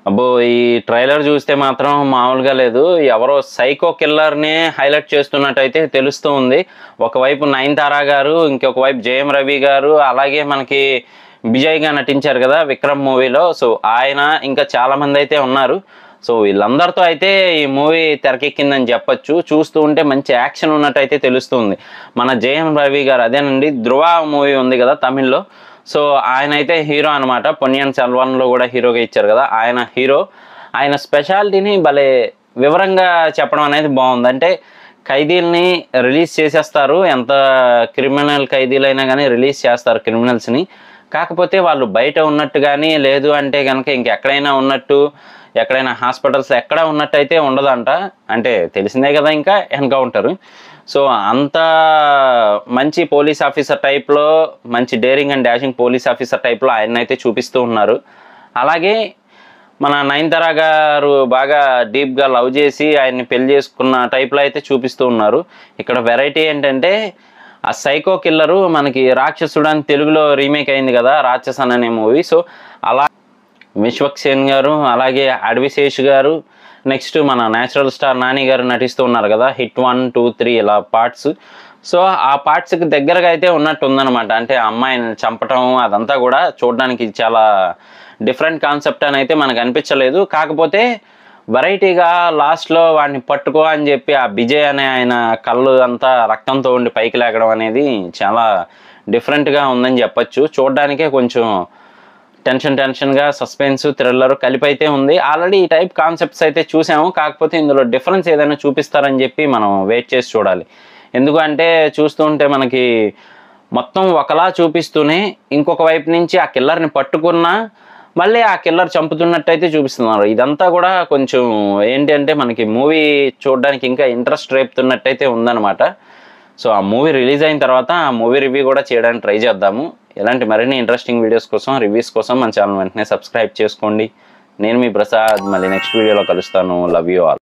అబ్బో ఈ ట్రైలర్ చూస్తే మాత్రం మామూలుగా లేదు ఎవరో సైకో కిల్లర్ని హైలైట్ చేస్తున్నట్టయితే తెలుస్తూ ఉంది ఒకవైపు నయనతార గారు ఇంకొక వైపు జయం రవి గారు అలాగే మనకి విజయ్గా నటించారు కదా విక్రమ్ మూవీలో సో ఆయన ఇంకా చాలా మంది అయితే ఉన్నారు సో వీళ్ళందరితో అయితే ఈ మూవీ తెరకెక్కిందని చెప్పొచ్చు చూస్తూ ఉంటే మంచి యాక్షన్ ఉన్నట్టయితే తెలుస్తుంది మన జయం రవి గారు అదేనండి ధృవ మూవీ ఉంది కదా తమిళ్లో సో ఆయన అయితే హీరో అనమాట పొన్నియన్ సెల్వన్లో కూడా హీరోగా ఇచ్చారు కదా ఆయన హీరో ఆయన స్పెషాలిటీని భలే వివరంగా చెప్పడం అనేది బాగుంది అంటే ఖైదీల్ని రిలీజ్ చేసేస్తారు ఎంత క్రిమినల్ ఖైదీలైనా కానీ రిలీజ్ చేస్తారు క్రిమినల్స్ని కాకపోతే వాళ్ళు బయట ఉన్నట్టు కానీ లేదు అంటే కనుక ఇంకెక్కడైనా ఉన్నట్టు ఎక్కడైనా హాస్పిటల్స్ ఎక్కడ ఉన్నట్టయితే ఉండదంట అంటే తెలిసిందే కదా ఇంకా ఎన్కౌంటర్ సో అంత మంచి పోలీస్ ఆఫీసర్ టైప్లో మంచి daring and dashing police officer టైప్లో ఆయన అయితే చూపిస్తూ ఉన్నారు అలాగే మన నయనతార గారు బాగా డీప్గా లవ్ చేసి ఆయన్ని పెళ్లి చేసుకున్న టైప్లో అయితే చూపిస్తూ ఉన్నారు ఇక్కడ వెరైటీ ఏంటంటే ఆ సైకో కిల్లరు మనకి రాక్షసుడు అని తెలుగులో రీమేక్ అయింది కదా రాక్షసన్ అనే మూవీ సో అలా విశ్వక్సేన్ గారు అలాగే అడవిశేష్ గారు నెక్స్ట్ మన నేచురల్ స్టార్ నాని గారు నటిస్తూ ఉన్నారు కదా హిట్ వన్ టూ త్రీ ఇలా పార్ట్స్ సో ఆ పార్ట్స్కి దగ్గరగా అయితే ఉన్నట్టు ఉందన్నమాట అంటే ఆ అమ్మాయిని చంపటం అదంతా కూడా చూడడానికి చాలా డిఫరెంట్ కాన్సెప్ట్ అని అయితే మనకు అనిపించలేదు కాకపోతే వెరైటీగా లాస్ట్లో వాడిని పట్టుకో అని చెప్పి ఆ విజయ్ అనే ఆయన కళ్ళు అంతా రక్తంతో ఉండి పైకి లేకడం అనేది చాలా డిఫరెంట్గా ఉందని చెప్పొచ్చు చూడడానికే కొంచెం టెన్షన్ టెన్షన్గా సస్పెన్స్ థ్రిల్లర్ కలిపి అయితే ఉంది ఆల్రెడీ ఈ టైప్ కాన్సెప్ట్స్ అయితే చూసాము కాకపోతే ఇందులో డిఫరెన్స్ ఏదైనా చూపిస్తారని చెప్పి మనం వెయిట్ చేసి చూడాలి ఎందుకంటే చూస్తూ ఉంటే మనకి మొత్తం ఒకలా చూపిస్తూనే ఇంకొక వైపు నుంచి ఆ కిల్లర్ని పట్టుకున్నా మళ్ళీ ఆ కిల్లర్ చంపుతున్నట్టయితే చూపిస్తున్నారు ఇదంతా కూడా కొంచెం ఏంటి అంటే మనకి మూవీ చూడడానికి ఇంకా ఇంట్రెస్ట్ రేపుతున్నట్టయితే ఉందన్నమాట సో ఆ మూవీ రిలీజ్ అయిన తర్వాత ఆ మూవీ రివ్యూ కూడా చేయడానికి ట్రై చేద్దాము ఇలాంటి మరిన్ని ఇంట్రెస్టింగ్ వీడియోస్ కోసం రివ్యూస్ కోసం మన ఛానల్ వెంటనే సబ్స్క్రైబ్ చేసుకోండి నేను మీ ప్రసాద్ మళ్ళీ నెక్స్ట్ వీడియోలో కలుస్తాను లవ్ యూ ఆల్